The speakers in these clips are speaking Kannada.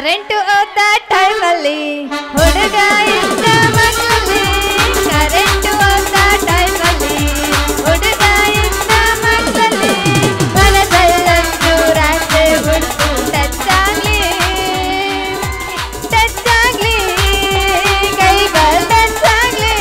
ಕರೆಂಟ್ ಹೋದ ಟೈಮಲ್ಲಿ ಹುಡುಗ ಇದ್ದ ಮಕ್ಕಳಲ್ಲಿ ಕರೆಂಟ್ ಹೋದ ಟೈಮಲ್ಲಿ ಹುಡುಗ ಇದ್ದ ಮಕ್ಕಳಲ್ಲಿ ಮನದಲ್ಲಂತೂ ರಾತ್ರಿ ಬಿಟ್ಟು ಟಚ್ ಆಗ್ಲಿ ಟಚ್ ಆಗ್ಲಿ ಕೈಗಳು ಟಚ್ ಆಗ್ಲಿ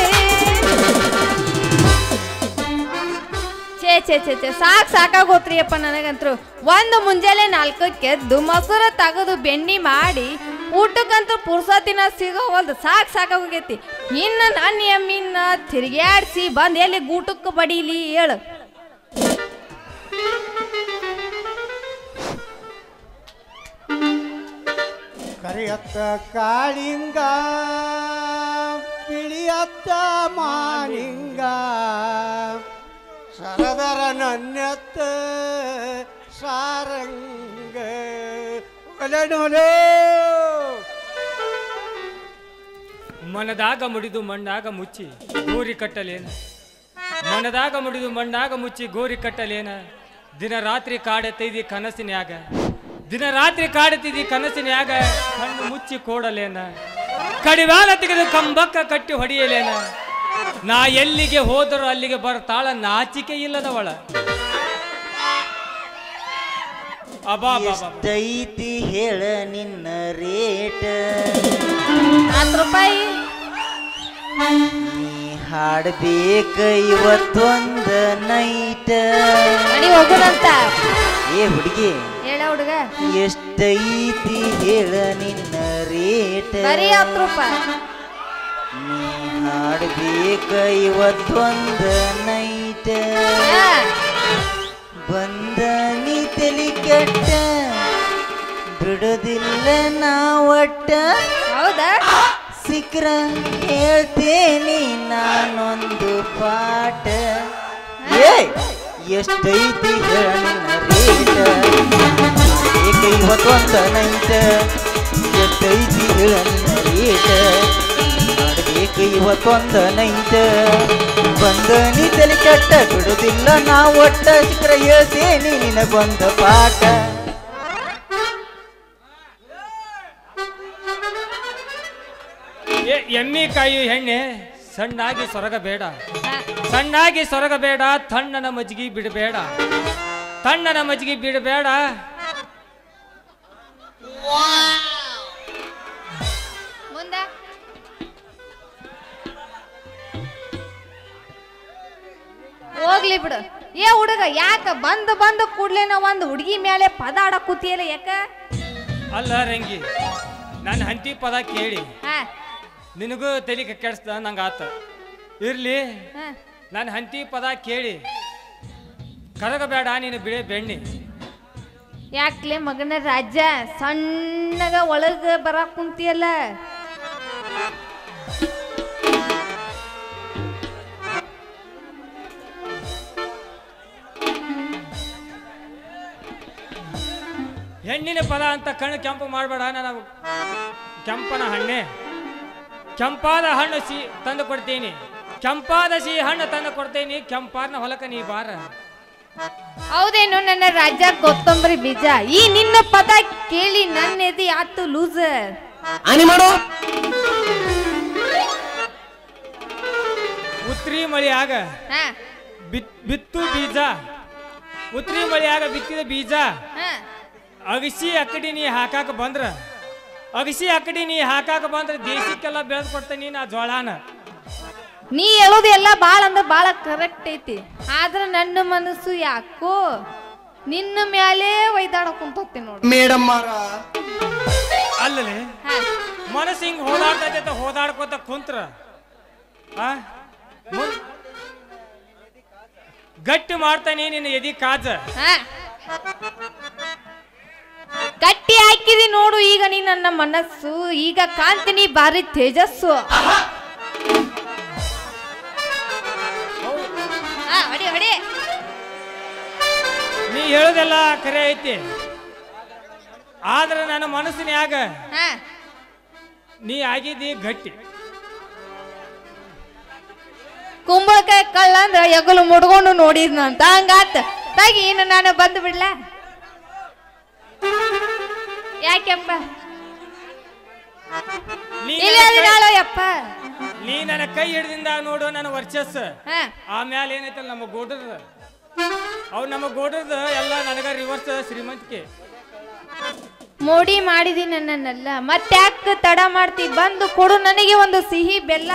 ಛೇ ಛೇ ಛೇ ಛೇ ಸಾಕು ಸಾಕಾಗೋತ್ರಿಯಪ್ಪ ನನಗಂತರು ಒಂದು ಮುಂಜಾನೆ ನಾಲ್ಕಕ್ಕೆ ಎದ್ದು ಮೊಸರು ತೆಗೆದು ಬೆಣ್ಣೆ ಮಾಡಿ ಊಟಕ್ಕಂತೂ ಪುರ್ಸತಿನ ಸಿಗೋವಲ್ದು ಸಾಕು ಸಾಕಾಗೋಗೈತಿ ಇನ್ನು ನನ್ನ ಎಮ್ಮಿನ ತಿರುಗಾಡಿಸಿ ಬಂದು ಎಲ್ಲಿ ಗೂಟಕ್ಕೆ ಬಡೀಲಿ ಹೇಳು ಕರಿಯತ್ತ ಕಾಳಿಂಗ ಬಿಳಿಯತ್ತ ಮಾನಿಂಗ ಸರದರ ನನ್ನೆತ್ತ ಸಾರಂಗ ಒಲೆನೊಲೆ ಮನದಾಗ ಮುಡಿದು ಮಣ್ಣಾಗ ಮುಚ್ಚಿ ಗೋರಿ ಕಟ್ಟಲೇನ ಮನದಾಗ ಮುಡಿದು ಮಣ್ಣಾಗ ಮುಚ್ಚಿ ಗೋರಿ ಕಟ್ಟಲೇನ ದಿನ ರಾತ್ರಿ ಕಾಡತೈದಿ ಕನಸಿನ್ಯಾಗ ದಿನ ರಾತ್ರಿ ಕಾಡತಿದಿ ಕನಸಿನ್ಯಾಗ ಕಣ್ಣು ಮುಚ್ಚಿ ಕೋಡಲೇನ ಕಡಿವಾಲ ತೆಗೆದು ಕಂಬಕ್ಕ ಕಟ್ಟಿ ಹೊಡೆಯಲೇನ ನಾ ಎಲ್ಲಿಗೆ ಹೋದರೂ ಅಲ್ಲಿಗೆ ಬರ್ತಾಳ ನಾಚಿಕೆ ಇಲ್ಲದವಳ ಅಬಾ ಬಾ ಬಾ ಎಷ್ಟೈತಿ ಹೇಳ ನಿನ್ನ ರೇಟ್ ಹತ್ತು ರೂಪಾಯಿ ನೀ ಹಾಡ್ಬೇಕ ಇವತ್ತೊಂದ ನೈಟ್ ಮನೆ ಹೋಗುದಂತ ಏ ಹುಡುಗಿ ಹೇಳ ಹುಡುಗ ಎಷ್ಟೈತಿ ಹೇಳ ನಿನ್ನ ರೇಟ್ ಬರೀ ಹತ್ತು ರೂಪಾಯಿ ನೀ ಹಾಡ್ಬೇಕ ಇವತ್ತೊಂದ ನೈಟ್ ಹಾ. ಬಂದ ನೀ ತಲಿ ಕೆಟ್ಟ ಬಿಡೋದಿಲ್ಲ ನಾ ಒಟ್ಟ ಹೌದಾ ಸಿಕ್ರ ಹೇಳ್ತೇನಿ ನಾನೊಂದು ಪಾಠ ಏ ಎಷ್ಟೈತಿ ಹೇಳ ನಿನ್ನ ರೇಟ ಏಕ ಇವತ್ತೊಂದ ನೈಟ ಎಷ್ಟೈತಿ ಹೇಳ ನಿನ್ನ ರೇಟ ಮಾಡ್ಬೇಕ ಇವತ್ತೊಂದ ನೈಟ ಬಂದ ನೀ ತಲೆ ಕೆಟ್ಟ ಬಿಡುದಿಲ್ಲ ನಾ ಒಟ್ಟ ಸಿಕ್ರ ಹೇಳ್ತೇನಿ ನಿನಗೊಂದ ಪಾಠ ಏ ಎಮ್ಮಿ ಕಾಯಿ ಹೆಣ್ಣೆ ಸಣ್ಣಾಗಿ ಸೊರಗ ಬೇಡ ಹಾ. ಸಣ್ಣಾಗಿ ಸೊರಗ ಬೇಡ ತಣ್ಣನ ಮಜ್ಗಿ ಬಿಡಬೇಡ ತಣ್ಣನ ಮಜ್ಗಿ ಬಿಡಬೇಡ ಮುಂದ ಹೋಗ್ಲಿ ಬಿಡು ಏ ಹುಡುಗ ಯಾಕ ಬಂದ್ ಬಂದ್ ಕೂಡ್ಲೇನ ಒಂದ್ ಹುಡುಗಿ ಮೇಲೆ ಪದ ಆಡಕ್ ಕೂತಿಯಲ್ಲ ಯಾಕ ಅಲ್ಲ ರಂಗಿ ನನ್ನ ಹಂತಿ ಪದ ಕೇಳಿ ಹಾ ನಿನಗೂ ತಲೆ ಕೆಡಿಸ್ದ ನಂಗೆ ಆತ ಇರ್ಲಿ ಹಾ. ನನ್ನ ಹಂತಿ ಪದ ಕೇಳಿ ಕರಗಬೇಡ ನೀನು ಬಿಳೆ ಬೆಣ್ಣಿ ಯಾಕ್ಲೆ ಮಗನ ರಾಜ ಸಣ್ಣಗ ಒಳಗ ಬರಾಕ್ ಕುಂತಿಯಲ್ಲ ಹೆಣ್ಣಿನ ಪದ ಅಂತ ಕಣ್ಣು ಕೆಂಪು ಮಾಡಬೇಡ ನಾನು ಕೆಂಪನ ಹಣ್ಣೆ ಕೆಂಪಾದ ಹಣ್ಣು ಸಿ ತಂದು ಕೊಡ್ತೀನಿ ಕೆಂಪಾದ ಸಿಹಿ ಹಣ್ಣು ತಂದು ಕೊಡ್ತೀನಿ ಕೆಂಪಾದ ಹೊಲಕ ನೀ ಬಾರ ಹೌದೇನು ನನ್ನ ರಾಜ ಕೊತ್ತಂಬರಿ ಬೀಜ ಈ ನಿನ್ನ ಪದ ಕೇಳಿ ನನ್ನ ಎದಿ ಆತು ಲೂಸರ್ ಆನಿ ಮಾಡು ಉತ್ರಿ ಮಳೆಯಾಗ ಹಾ ಬಿತ್ ಬಿತ್ತು ಬೀಜ ಉತ್ರಿ ಮಳೆಯಾಗ ಬಿತ್ತಿದ ಬೀಜ ಹಾ ಅಗಸಿ ಅಕ್ಕಡಿ ನೀ ಹಾಕಾಕ ಬಂದ್ರ ಅಗಸಿ ಅಕ್ಕಡಿ ನೀ ಹಾಕಾಕ ಬಂದ್ರ ದೇಶಕ್ಕೆಲ್ಲ ಬೆಳೆದು ಕೊಡ್ತೀನಿ ನಾ ಜೋಳಾನ ನೀ ಹೇಳೋದು ಎಲ್ಲ ಬಾಳ ಅಂದ್ರೆ ಬಾಳ ಕರೆಕ್ಟ್ ಐತಿ ಆದ್ರ ನನ್ನ ಮನಸ್ಸು ಯಾಕೋ ನಿನ್ನ ಮ್ಯಾಲೇ ಒಯ್ದಾಡಕ್ ಕುಂತೋಗ್ತಿ ನೋಡು ಮೇಡಮ್ ಮಾರ ಅಲ್ಲಲೇ ಹಾ. ಮನಸ್ಸು ಹಿಂಗ್ ಹೋದಾಡ್ತೈತೆ ಹೋದಾಡ್ಕೋತ ಕುಂತ್ರ ಆ ಮುಂದ್ ಗಟ್ಟಿ ಮಾಡ್ತಾನೆ ನಿನ್ನ ಎದಿ ಕಾಜ ಹಾ. ಗಟ್ಟಿ ಹಾಕಿದಿ ನೋಡು ಈಗ ನೀ ನನ್ನ ಮನಸ್ಸು ಈಗ ಕಾಂತಿನಿ ಬಾರಿ ತೇಜಸ್ಸು ಹಾ, ಹೊಡಿ ಹೊಡಿ ನೀ ಹೇಳೋದೆಲ್ಲ ಖರೆ ಐತಿ ಆದ್ರೆ ನನ್ನ ಮನಸ್ಸಿನ್ಯಾಗ ಹಾ ನೀ ಆಗಿದ್ದಿ ಗಟ್ಟಿ ಕುಂಬಳಕಾಯಿ ಕಳ್ಳ ಅಂದ್ರ ಎಗಲು ಮುಡ್ಕೊಂಡು ನೋಡಿದ್ನಂತ ಹಂಗಾತ ತಾಗಿ ಇನ್ನು ನಾನು ಬಂದು ಬಿಡ್ಲ ಯಾಕೆಂಬ ನೀ ಇಲ್ಲ ನನ್ನ ಕೈ- ನಾಳು ಯಪ್ಪ ನೀ ನನ್ನ ಕೈ ಹಿಡ್ದಿಂದ ನೋಡು ನನ್ನ ವರ್ಚಸ್ ಹಾ ಆಮ್ಯಾಲ ಏನೈತಲ್ಲ ನಮ್ಮ ಗೋಡದ ಅವ್ ನಮ್ಮ ಗೋಡದ ಎಲ್ಲ ನನಗ ರಿವರ್ಸ್ ಶ್ರೀಮಂತಿಕೆ ಮೋಡಿ ಮಾಡಿದಿ ನನ್ನನ್ನೆಲ್ಲ ಮತ್ತ್ಯಾಕ್ ತಡ ಮಾಡ್ತಿ ಬಂದು ಕೊಡು ನನಗೆ ಒಂದು ಸಿಹಿ ಬೆಲ್ಲ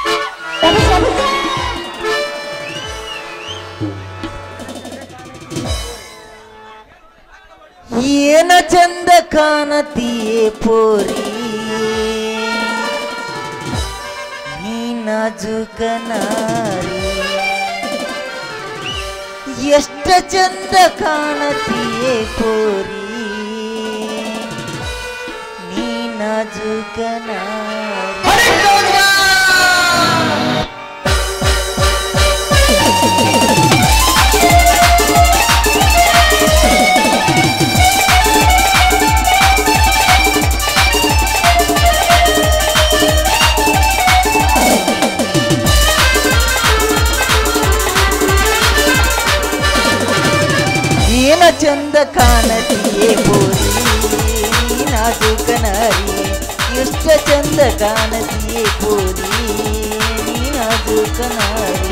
ಏನ ಚಂದ ಕಾಣತಿಯೇ ಪೋರಿ ನೀ ನಾಜುಕನಾರಿ ಎಷ್ಟ ಚಂದ ಕಾಣತಿಯೇ ಪೋರಿ ನೀ ನಾಜುಕನಾರಿ ಏನ ಚಂದ ಕಾಣತಿಯೇ ಬೋರಿ ನಾಜುಕನಾರಿ ಎಷ್ಟ ಚಂದ ಕಾಣತಿಯೇ ಬೋರಿ ನಾಜುಕನಾರಿ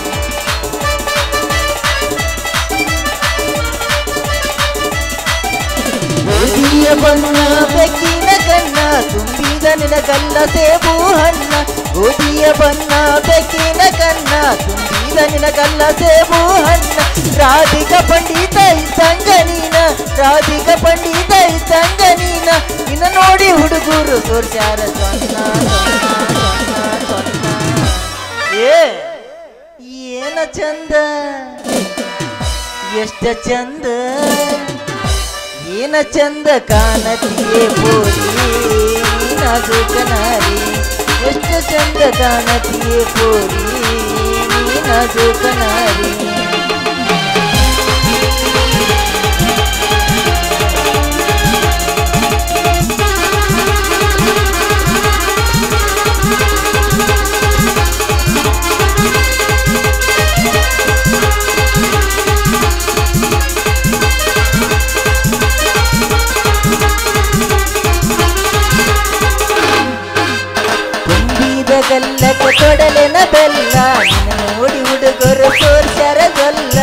ಗೋಧಿಯ ಬಣ್ಣ ಬೆಕ್ಕಿನ ಕಣ್ಣ ತುಂಬಿದ ನಿನಗಲ್ಲ ಸೇಬು ಹಣ್ಣ ಗೋಧಿಯ ಬಣ್ಣ ಬೆಕ್ಕಿನ ಕಣ್ಣ ತುಂಬಿದ ನಿನಗಲ್ಲ ಸೇಬು ಹಣ್ಣ ರಾಧಿಕ ಪಂಡಿತ ಇದ್ದಂಗ ನೀನ ರಾಧಿಕ ಪಂಡಿತ ಇದ್ದಂಗ ನೀನ ನಿನ್ನ ನೋಡಿ ಹುಡುಗರು ತೋರ್ಸ್ಯಾರ ಸೊನ್ನ ಸೊನ್ನ ಸೊನ್ನ ಸೊನ್ನ ಏ ಏನ ಚಂದ ಎಷ್ಟ ಚಂದ ಏನ ಚಂದ ಕಾಣತಿಯೇ ಪೋರಿ ನಾಜುಕನಾರಿ ಎಷ್ಟು ಚಂದ ಕಾಣತಿಯೇ ಪೋರಿ ನಾಜುಕನಾರಿ ತುಂಬಿದ ಗಲ್ಲಕ ತೊಡಲೆನ ಬೆಲ್ಲ ನಿನ್ನ ನೋಡಿ ಹುಡುಗರು ತೋರ್ಸ್ಯಾರ ಗೊಲ್ಲ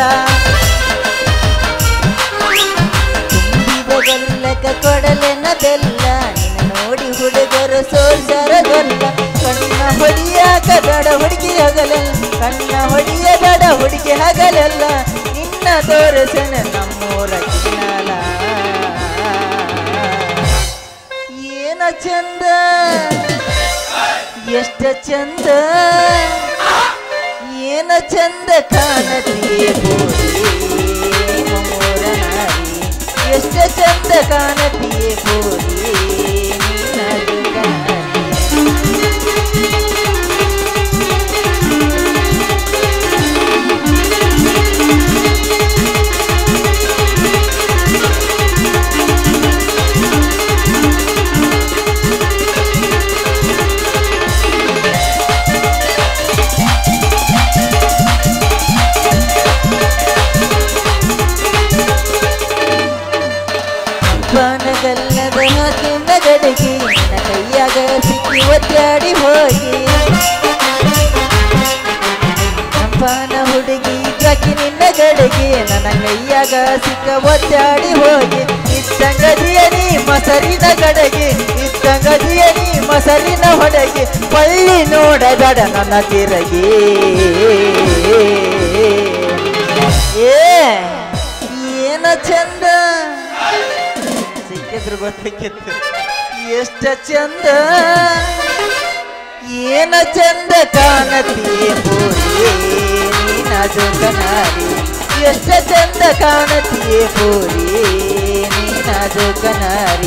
ತುಂಬಿದ ಗಲ್ಲಕ ಕೊಡಲೆನ ಬೆಲ್ಲ ನಿನ್ನ ನೋಡಿ ಹುಡುಗರು ಸೋರ್ಸ್ಯಾರ ಗೊಲ್ಲ ಕಣ್ಣ ಹೊಡಿಯಾಕ ದಡ ಹುಡುಗಿ ಹಗಲೆಲ್ಲ ಕಣ್ಣ ಹೊಡಿಯ ದಡ ಹುಡುಗಿ ಹಗಲೆಲ್ಲ ನಿನ್ನ ತೋರಿಸನ ನಮ್ಮೂರ ಕಿನ್ನಾಲ ಏನ ಚಂದ ಎಷ್ಟ ಚಂದ ಏನ ಚಂದ ಕಾಣತಿಯೇ ಬೋರಿ ಮಮೋರ ನಾರಿ ಎಷ್ಟ ಚಂದ ಕಾಣತಿಯೇ ಬೋರಿ ಬಾನಗಲ್ಲದ ಹಾಕಿನ ಗಡಿಗೆ ನನ್ನ ಕೈಯಾಗ ಸಿಕ್ಕಿ ಒತ್ತಾಡಿ ಹೋಗಿ ಸಂಪಾನ ಹುಡುಗಿ ಜಾಕಿ ನಿನ್ನ ಗಡಿಗೆ ನನ್ನ ಕೈಯಾಗ ಸಿಕ್ಕ ಒತ್ತಾಡಿ ಹೋಗಿ ಇದ್ದಂಗದಿಯ ನೀ ಮೊಸರಿನ ಗಡಗೆ ಇದ್ದಂಗದಿಯ ನೀ ಮೊಸರಿನ ಹೊಡಗೆ ಪಳ್ಳಿ ನೋಡಬೇಡ ನನ್ನ ತಿರಗಿ ಏ ಏನ ಚಂದ ಸಿಕ್ಕಿದ್ರು ಗೊತ್ತಿಕ್ಕಿತ್ತು ಎಷ್ಟ ಚಂದ ಏನ ಚಂದ ಕಾಣತಿಯೇ ಪೋರಿ ನೀನಾಜುಕನಾರಿ ಎಷ್ಟ ಚಂದ ಕಾಣತಿಯೇ ಪೋರಿ ನೀನಾಜುಕನಾರಿ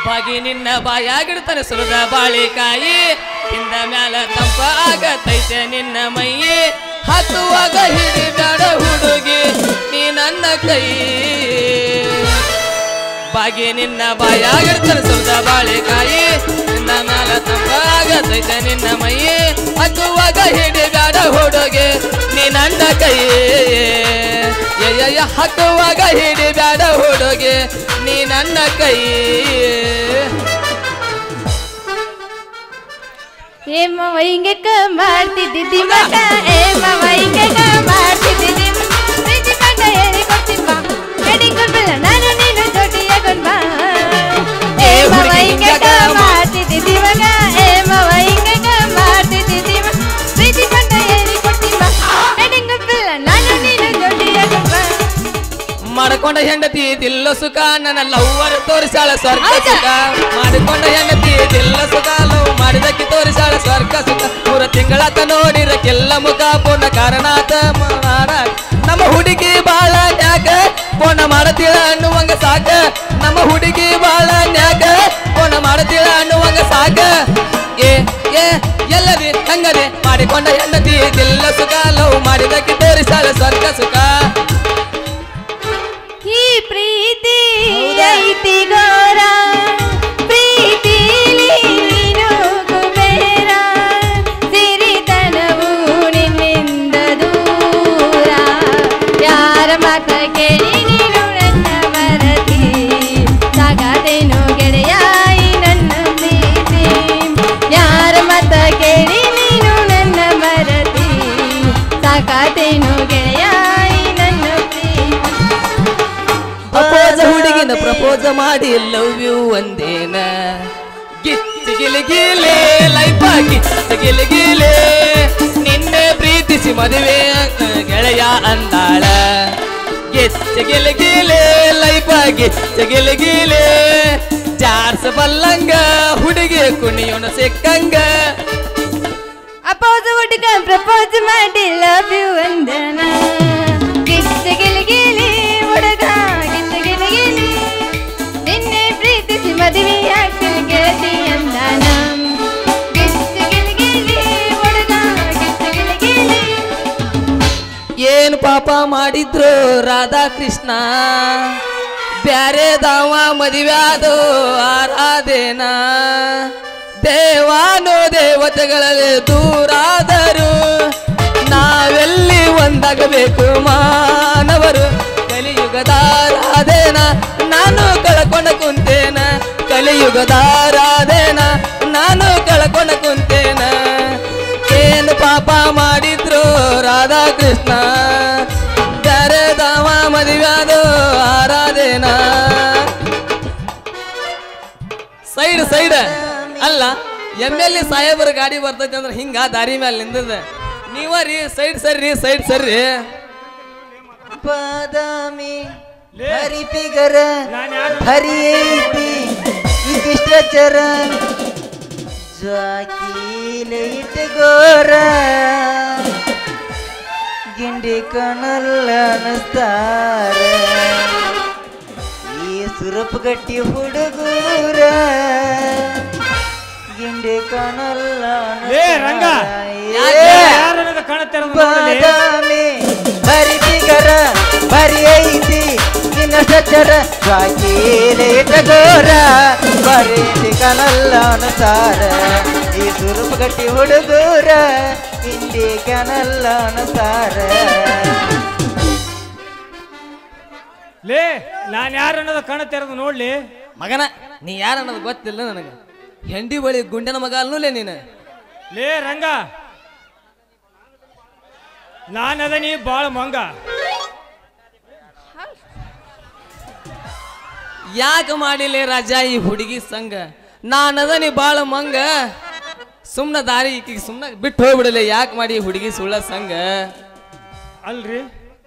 ಬಾಗಿ ನಿನ್ನ ಬಾಯಾಗಿಡ್ತಾನೆ ಸುರದ ಬಾಳಿಕಾಯಿ ಹಿಂದ ಮ್ಯಾಲ ತಂಪ ಆಗತೈತೆ ನಿನ್ನ ಮೈಯಿ ಹತ್ತುವಾಗ ಹಿಡಿದಾಡ ಹುಡುಗಿ ನೀ ನನ್ನ ಕೈ ಬಾಗಿ ನಿನ್ನ ಬಾಯಾಗಿಡ್ತಾನೆ ಸುರದ ಬಾಳಿಕಾಯಿ ಹಿಂದ ಮ್ಯಾಲ ತಂಪ ಆಗತೈತೆ ನಿನ್ನ ಮೈಯಿ ಹತ್ತುವಾಗ ಹಿಡಿದಾಡ ಹುಡುಗಿ ನೀ ನನ್ನ ಕೈ ಯಯ್ಯ ಹತ್ತುವಾಗ ಹಿಡಿದಾಡ ಹುಡುಗಿ ನೀ ನನ್ನ ಕೈ ಏ ಮಾವ ಹಿಂಗೆಕ್ಕ ಮಾಡ್ತಿದ್ದಿ ಮಗ ಏ ಮಾವ ಹಿಂಗೆಕ್ಕ ಮಾಡ್ತಿದ್ದಿ ಪ್ರೀತಿ ಕಂಡ ಹೇಳಿ ಕೊಡ್ತೀನಿ ಬಾ ಕಡಿಂಗ್ ಕೊಡ್ಬಿಲ್ಲ ನಾನು ನೀನು ಜೊತೆಯಾಗೊಂಡ್ ಬಾ ಏ ಮಾವ ಹಿಂಗೆಕ್ಕ ಮಾಡ್ತಿದ್ದಿ ಮಗ ಏ ಮಾವ ಹಿಂಗೆಕ್ಕ ಮಾಡ್ತಿದ್ದಿ ಮಗ ಪ್ರೀತಿ ಕಂಡ ಹೇಳಿ ಕೊಡ್ತೀನಿ ಬಾ ಕಡಿಂಗ್ ಕೊಡ್ಬಿಲ್ಲ ನಾನು ನೀನು ಜೊತೆಯಾಗೊಂಡ್ ಬಾ ಮಾಡ್ಕೊಂಡ ಹೆಂಡತಿ ದಿಲ್ಲ ಸುಖ ನನ್ನ ಲವ್ವರ್ ತೋರಿಸಾಳ ಸ್ವರ್ಗ ಸುಖ ಮಾಡಿಕೊಂಡ ಹೆಂಡತಿ ದಿಲ್ಲ ಸುಖ ಲವ್ ಮಾಡಿದಕ್ಕೆ ತೋರಿಸಾಳ ಸ್ವರ್ಗ ಸುಖ ಮೂರ ತಿಂಗಳಾತ ನೋಡಿರಕ್ಕೆಲ್ಲ ಮುಖ ಪೂರ್ಣ ಕಾರಣಾತ ಮಾಡ ನಮ್ಮ ಹುಡುಗಿ ಬಾಳ ನ್ಯಾಕ ಪೂರ್ಣ ಮಾಡತೀಳ ಅನ್ನುವಂಗ ಸಾಕ ನಮ್ಮ ಹುಡುಗಿ ಬಾಳ ನ್ಯಾಕ ಪೂರ್ಣ ಮಾಡತೀಳ ಅನ್ನುವಂಗ ಸಾಕ ಏ ಏ ಎಲ್ಲದಿ ಹಂಗದೆ ಮಾಡಿಕೊಂಡ ಹೆಂಡತಿ ದಿಲ್ಲ ಸುಖ ಲವ್ ಮಾಡಿದಕ್ಕೆ ತೋರಿಸಾಳ ಸ್ವರ್ಗ ಸುಖ ಈ ಪ್ರೀತಿ ಐತಿ ಘೋರ ಪ್ರೀತಿಲಿ ನೀನು ಕುಬೇರ ಸಿರಿತನವು ನಿನ್ನಿಂದ ದೂರ ಯಾರ ಮಾತ ಕೇಳಿ ನೀನು ನನ್ನ ಮರತಿ ಸಾಗಾದೇನು ಗೆಳೆಯಾಯಿ ನನ್ನ ಪ್ರೀತಿ ಯಾರ ಮಾತ ಕೇಳಿ ನೀನು ನನ್ನ ಮರತಿ ಸಾಕಾತೇನು ಗೆಳೆಯಾಯಿ ನನ್ನ ಪ್ರೀತಿ ಪ್ರಪೋಸ ಹುಡುಗಿನ ಪ್ರಪೋಸ ಮಾಡಿ ಲವ್ ಯು ಒಂದೇನ ಗಿಚ್ಚಿ ಗಿಲಿಗಿಲೆ ಲೈಫ ಗಿಚ್ಚಿ ಗಿಲಿಗಿಲೆ ನಿನ್ನೆ ಪ್ರೀತಿಸಿ ಮದುವೆ ಅಂತ ಗೆಳೆಯ ಅಂದಾಳ ಗಿಚ್ಚಿ ಗಿಲಿಗಿಲೆ ಲೈಫ ಗಿಚ್ಚಿ ಗಿಲಿಗಿಲೆ ಜಾರ್ಸ ಬಲ್ಲಂಗ ಹುಡುಗಿ ಕುಣಿಯೋಣ ಸಿಕ್ಕಂಗ ಅಪೋಸ ಹುಡುಗ ಪ್ರಪೋಸ್ ಮಾಡಿ ಲವ್ ಯು ಅಂದನ ಗಿಚ್ಚ ಗಿಲಿಗಿಲಿ ಹುಡುಗ ಗಿಚ್ಚ ಗಿಲಿಗಿಲಿ ನಿನ್ನೆ ಪ್ರೀತಿಸಿ ಮದುವೆ ಆಗ್ತೀನಿ ಗೆಳತಿ ಅಂದನ ಗಿಚ್ಚ ಗಿಲಿಗಿಲಿ ಹುಡುಗ ಗಿಚ್ಚ ಗಿಲಿಗಿಲಿ ಏನು ಪಾಪ ಮಾಡಿದ್ರು ರಾಧಾಕೃಷ್ಣ ಬ್ಯಾರೆ ದಾವ ಮದುವ್ಯಾದು ಆರಾಧೇನ ದೇವಾನು ದೇವತೆಗಳಲ್ಲಿ ದೂರಾದರು ನಾವೆಲ್ಲಿ ಒಂದಾಗಬೇಕು ಮಾನವರು ಕಲಿಯುಗದಾರಾಧೇನ ನಾನು ಕಳ್ಕೊಂಡ ಕುಂತೇನ ಕಲಿಯುಗದಾರಾಧೇನ ನಾನು ಕಳ್ಕೊಂಡ ಕುಂತೇನ ಏನು ಪಾಪ ಮಾಡಿದ್ರು ರಾಧಾಕೃಷ್ಣ ದರದವ ಮದುವ್ಯಾದು ಆರಾಧೇನ ಸೈಡ್ ಸೈಡ್ ಅಲ್ಲ ಎಮ್ ಎಲ್ ಎ ಸಾಹೇಬರ ಗಾಡಿ ಬರ್ತೈತಿ ಅಂದ್ರೆ ಹಿಂಗ ದಾರಿ ಮೇಲೆ ನಿಂದದ ನೀವ ರೀ ಸೈಡ್ ಸರ್ರಿ ಸೈಡ್ ಸರ್ರಿ ಬಾದಾಮಿ ಲೇ. ಹರಿ ಫಿಗರ ನಾನ್ ಯಾರು? ಹರಿ ಐತಿ ಇಷ್ಟಾಚಾರ ಜಾಕೀಲೆ ಇಟ್ಕೋರ ಗಿಂಡಿ ಕಣಲ್ಲ ಅನಸ್ತಾರ ಈ ಸುರಪ್ ಗಟ್ಟಿ ಹುಡುಗೂರ ಗಿಂಡಿ ಕಣಲ್ಲ ಲೇ, ರಂಗ. ಯಾಕೆ? ಯಾರು ಅನ್ನೋದು ಕಾಣುತ್ತೆ ಅನ್ನೋದು ನೋಡಲಿ. ಬಾದಾಮಿ ಬರಿ ಬಿಗರ ಬರಿ ಐತಿ ನಿನ್ನ ಸಚ್ಚರ ಸಾಕೀಲೆ ಇಟ್ಟಗೋರ ಬರಿ ಕನಲ್ಲ ಅನುಸಾರ ಈ ಸುರುಪು ಗಟ್ಟಿ ಹುಡುಗೂರ ಇಂಡಿ ಕನಲ್ಲ ಅನುಸಾರ ಲೇ ನಾನ್ ಯಾರು ಅನ್ನೋದು ಕಾಣುತ್ತೆ ಅನ್ನೋದು ನೋಡ್ಲಿ ಮಗನ ನೀ ಯಾರು ಅನ್ನೋದು ಗೊತ್ತಿಲ್ಲ ನನಗೆ ಹೆಂಡಿ ಬಳಿ ಗುಂಡನ ಮಗ ಅಲ್ಲೂಲೆ ನೀನು ಲೇ ರಂಗ ನಾನದ ನೀ ಬಾಳ ಮಂಗ ಯಾಕೆ ಮಾಡಿಲ್ಲ ರಾಜ ಈ ಹುಡುಗಿ ಸಂಘ ನಾನದ ನೀ ಬಾಳ ಮಂಗ ಸುಮ್ನ ದಾರಿ ಈಕಿಗೆ ಸುಮ್ನ ಬಿಟ್ಟು ಹೋಗ್ಬಿಡಲೆ ಯಾಕೆ ಮಾಡಿ ಈ ಹುಡುಗಿ ಸುಳ್ಳ ಸಂಘ ಅಲ್ರಿ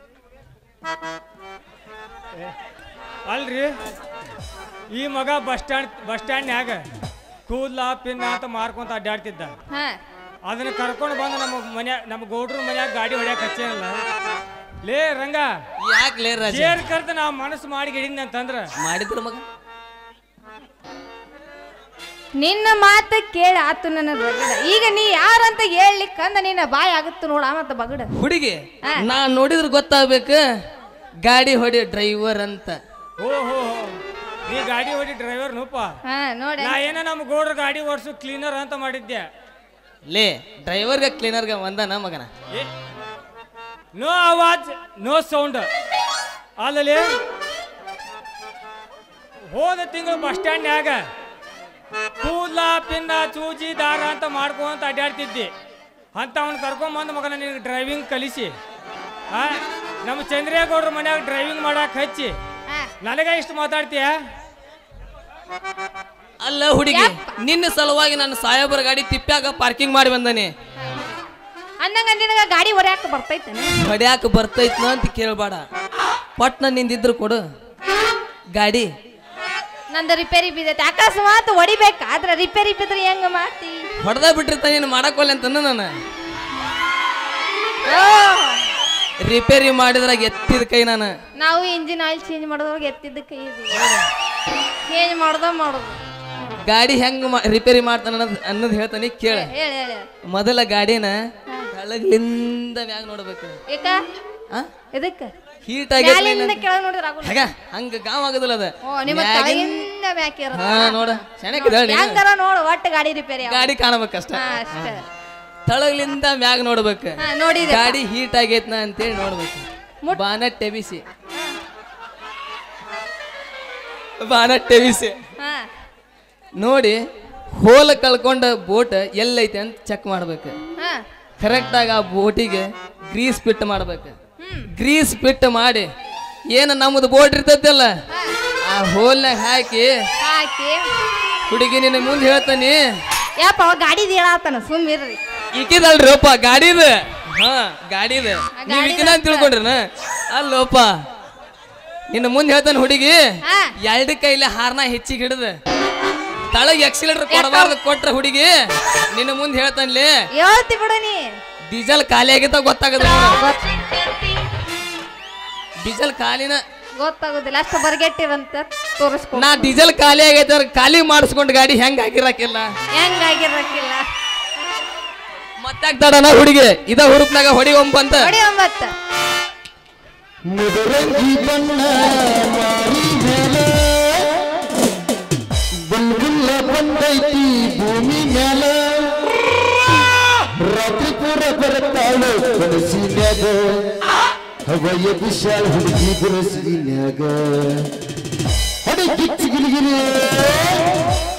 ಏ, ಅಲ್ರಿ ಈ ಮಗ ಬಸ್ ಸ್ಟ್ಯಾಂಡ್ ಬಸ್ ಸ್ಟ್ಯಾಂಡ್ನ್ಯಾಗ ಕೂದ್ಲ ಪಿನ್ನ ಅಂತ ಮಾರ್ಕೊಂತ ಅಡ್ಡಾಡ್ತಿದ್ದ ಹಾ ಅದನ್ನ ಕರ್ಕೊಂಡು ಬಂದು ನಮ್ಮ ಮನ್ಯಾ ನಮ್ಮ ಗೌಡ್ರ ಮನ್ಯಾಗ ಗಾಡಿ ಹೊಡ್ಯಾಕ ಹಚ್ಚೇನಲ್ಲ ಲೇ ರಂಗ ಯಾಕೆ ಲೇ ರಾಜ ಜೇರ್ ಕರ್ತ ನಾ ಮನಸ್ಸು ಮಾಡಿ ಗಿಡಿದ್ನ ಅಂತಂದ್ರ ಮಾಡಿದ್ರ ಮಗ ನಿನ್ನ ಮಾತು ಕೇಳಿ ಆತು ನನ್ನ ರಗಡ ಈಗ ನೀ ಯಾರಂತ ಹೇಳಲಿಕ್ಕಂದ ನಿನ್ನ ಬಾಯಿ ಆಗುತ್ತು ನೋಡ ಮತ್ತ ಬಗಡ ಹುಡುಗಿ ಹಾ. ನಾ ನೋಡಿದ್ರೆ ಗೊತ್ತಾಗ್ಬೇಕು ಗಾಡಿ ಹೊಡಿ ಡ್ರೈವರ್ ಅಂತ ಓಹೋ ನೀ ಗಾಡಿ ಹೊಡಿ ಡ್ರೈವರ್ ನೂಪ ಹಾ ನೋಡಿ ನಾ ಏನ ನಮ್ಮ ಗೋಡ್ರ ಗಾಡಿ ಓಡಿಸು ಕ್ಲೀನರ್ ಅಂತ ಮಾಡಿದ್ದೆ ಲೇ ಡ್ರೈವರ್ಗೆ ಕ್ಲೀನರ್ಗೆ ಒಂದನ ಮಗನ ನೋ ಆವಾಜ್ ನೋ ಸೌಂಡ್ ಅಲ್ಲಲ್ಲಿ ಹೋದ ತಿಂಗಳು ಬಸ್ ಸ್ಟ್ಯಾಂಡ್ನ್ಯಾಗ ಕೂದ್ಲ ಪಿನ್ನ ಚೂಜಿ ದಾರ ಅಂತ ಮಾಡ್ಕೊಂತ ಅಡ್ಡಾಡ್ತಿದ್ದಿ ಅಂತ ಅವ್ನು ಕರ್ಕೊಂಬಂದು ಮಗನ ನಿನಗೆ ಡ್ರೈವಿಂಗ್ ಕಲಿಸಿ ಆ ನಮ್ಮ ಚಂದ್ರೇಗೌಡ್ರ ಮನ್ಯಾಗ ಡ್ರೈವಿಂಗ್ ಮಾಡಕ್ ಹಚ್ಚಿ ಹಾ. ನನಗ ಇಷ್ಟು ಮಾತಾಡ್ತೀಯ ಅಲ್ಲ ಹುಡುಗಿ ನಿನ್ನ ಸಲುವಾಗಿ ನಾನು ಸಾಹೇಬರ ಗಾಡಿ ತಿಪ್ಪ್ಯಾಗ ಪಾರ್ಕಿಂಗ್ ಮಾಡಿ ಬಂದಾನೆ ಅಂದಂಗ ನಿನಗ ಗಾಡಿ ಹೊಡ್ಯಾಕ ಬರ್ತೈತೇನೆ ಹೊಡ್ಯಾಕ ಬರ್ತೈತ್ನ ಅಂತ ಕೇಳಬೇಡ ಪಟ್ನ ನಿಂದಿದ್ರು ಕೊಡು ಗಾಡಿ ನಂದು ರಿಪೇರಿ ಬಿದ್ದೈತೆ ಅಕಸ್ಮಾತ್ ಹೊಡಿಬೇಕಾದ್ರೆ ರಿಪೇರಿ ಬಿದ್ರೆ ಹೆಂಗ ಮಾಡ್ತಿ ಹೊಡೆದ ಬಿಟ್ಟಿರ್ತಾನೆ ನೀನು ಮಾಡಕ್ಕೋಲ್ಲ ಅಂತಂದ ನಾನು ಓ, ರಿಪೇರಿ ಮಾಡಿದ್ರಾಗ ಎತ್ತಿದ ಕೈ ನಾನು ನಾವು ಇಂಜಿನ್ ಆಯಿಲ್ ಚೇಂಜ್ ಮಾಡೋದ್ರಾಗ ಎತ್ತಿದ್ದ ಕೈ ಚೇಂಜ್ ಮಾಡ್ದ ಮಾಡೋದು ಗಾಡಿ ಹೆಂಗ್ ಮಾ- ರಿಪೇರಿ ಮಾಡ್ತಾನ ಅನ್ನೋದ್ ಅನ್ನೋದು ಹೇಳ್ತಾನೆ ಕೇಳ ಹೇಳಿ ಹೇಳಿ ಮೊದಲ ಗಾಡಿನ ಕೆಳಗ್ಲಿಂದ ಮ್ಯಾಗ ನೋಡ್ಬೇಕು ಏಕ ಆ ಇದಕ್ಕ ಹೀಟ್ ಆಗೈತಿ ಮ್ಯಾಲಿಂದ ಕೆಳಗೆ ನೋಡಿದ್ರ ಆಗುಲ್ಲ ಹಂಗ ಹಂಗ ಗಾವ್ ಆಗೋದಿಲ್ಲ ಅದ ಓ ನಿಮ್ಮ ಕೆಳಗಿಂದ ಮ್ಯಾಕ್ ಇರುತ್ತೆ ಹಾ ನೋಡ ಚೆನ್ನಾಗಿದೆ ಹೆಂಗಾರ ನೋಡು ಒಟ್ಟು ಗಾಡಿ ರಿಪೇರಿ ಗಾಡಿ ಕಾಣಬೇಕಷ್ಟ ಹಾ ಅಷ್ಟೇ ತಳಗ್ಲಿಂದ ಮ್ಯಾಗ ನೋಡ್ಬೇಕು ಹಾ ನೋಡಿದೆ ಗಾಡಿ ಹೀಟ್ ಆಗೈತ್ನ ಅಂತೇಳಿ ನೋಡ್ಬೇಕು ಬಾನಟ್ ಟೆಬಿಸಿ ಬಾನಟ್ ಟೆಬಿಸಿ ಹಾ ನೋಡಿ ಹೋಲ ಕಳ್ಕೊಂಡ ಬೋಟ್ ಎಲ್ಲೈತೆ ಅಂತ ಚೆಕ್ ಮಾಡ್ಬೇಕು ಹಾ ಕರೆಕ್ಟಾಗಿ ಆ ಬೋಟಿಗೆ ಗ್ರೀಸ್ ಫಿಟ್ ಮಾಡ್ಬೇಕು ಹ್ಮ್ ಗ್ರೀಸ್ ಫಿಟ್ ಮಾಡಿ ಏನು ನಮ್ಮದು ಬೋಟ್ ಇರ್ತೈತಲ್ಲ ಹಾ ಆ ಹೋಲ್ನಾಗ ಹಾಕಿ ಹಾಕಿ ಹುಡುಗಿ ನಿನ್ನ ಮುಂದೆ ಹೇಳ್ತಾನಿ ಯಪ್ಪ ಅವ ಗಾಡಿದ ಹೇಳತ್ತಾನ ಸುಮ್ ಇರ್ರಿ ಇಕ್ಕಿದಲ್ರಿ ಅಪ್ಪ ಗಾಡಿದ ಹಾ ಗಾಡಿದ ನೀವ್ ಇಕ್ಕಿನ ಅಂತ ತಿಳ್ಕೊಂಡ್ರನ ಅಲ್ಲೋಪ ನಿನ್ನ ಮುಂದೆ ಹೇಳ್ತಾನೆ ಹುಡುಗಿ ಹಾ ಎರಡು ಕೈಲಿ ಹಾರ್ನ ಹೆಚ್ಚಿಗೆ ಹಿಡಿದ ತಳಗ್ ಎಕ್ಸಿಲೇಟರ್ ಕೊಡಬಾರ್ದು ಕೊಟ್ರ ಹುಡುಗಿ ನಿನ್ನ ಮುಂದೆ ಹೇಳ್ತಾನ್ಲಿ ಹೇಳ್ತಿ ಬಿಡು ನೀ ಡೀಸೆಲ್ ಖಾಲಿ ಆಗಿತ್ತ ಗೊತ್ತಾಗದ ಡೀಸೆಲ್ ಖಾಲಿನ ಗೊತ್ತಾಗೋದಿಲ್ಲ ಅಷ್ಟು ಬರ್ಗೆಟ್ಟಿರಂತ ತೋರಿಸ್ಕೊ ನಾ ಡೀಸೆಲ್ ಖಾಲಿ ಆಗೈತೆ ಅವ್ರ್ ಖಾಲಿ ಮಾಡಿಸ್ಕೊಂಡು ಗಾಡಿ ಹೆಂಗ್ ಆಗಿರಾಕಿಲ್ಲ ಹೆಂಗಾಗಿರಕ್ಕಿಲ್ಲ ಮತ್ತಾಗ್ತಾಡನ ಹುಡುಗಿ ಇದ ಹುರುಪ್ನಾಗ ಹೊಡಿ ಒಂಬಂತ ನೋಡಿ ಒಂಬತ್ತು ಮುದುರಂಗಿ ಬಣ್ಣ ಮಾರಿ ಮೇಲೆ ಬಲ್ಗುಲ್ಲ ಬಂದೈತಿ ಭೂಮಿ ಮ್ಯಾಲ ರಾತ್ರಿ ಪೂರ ಬರ್ತಾಳು ಕನಸಿನ್ಯಾಗ ಹವಯ ವಿಶಾಲ ಹುಡುಗಿ ಬರಸಿನ್ಯಾಗ ಹೊಡಿ ಕಿಚ್ಚಿ ಗಿಲಿಗಿರಿ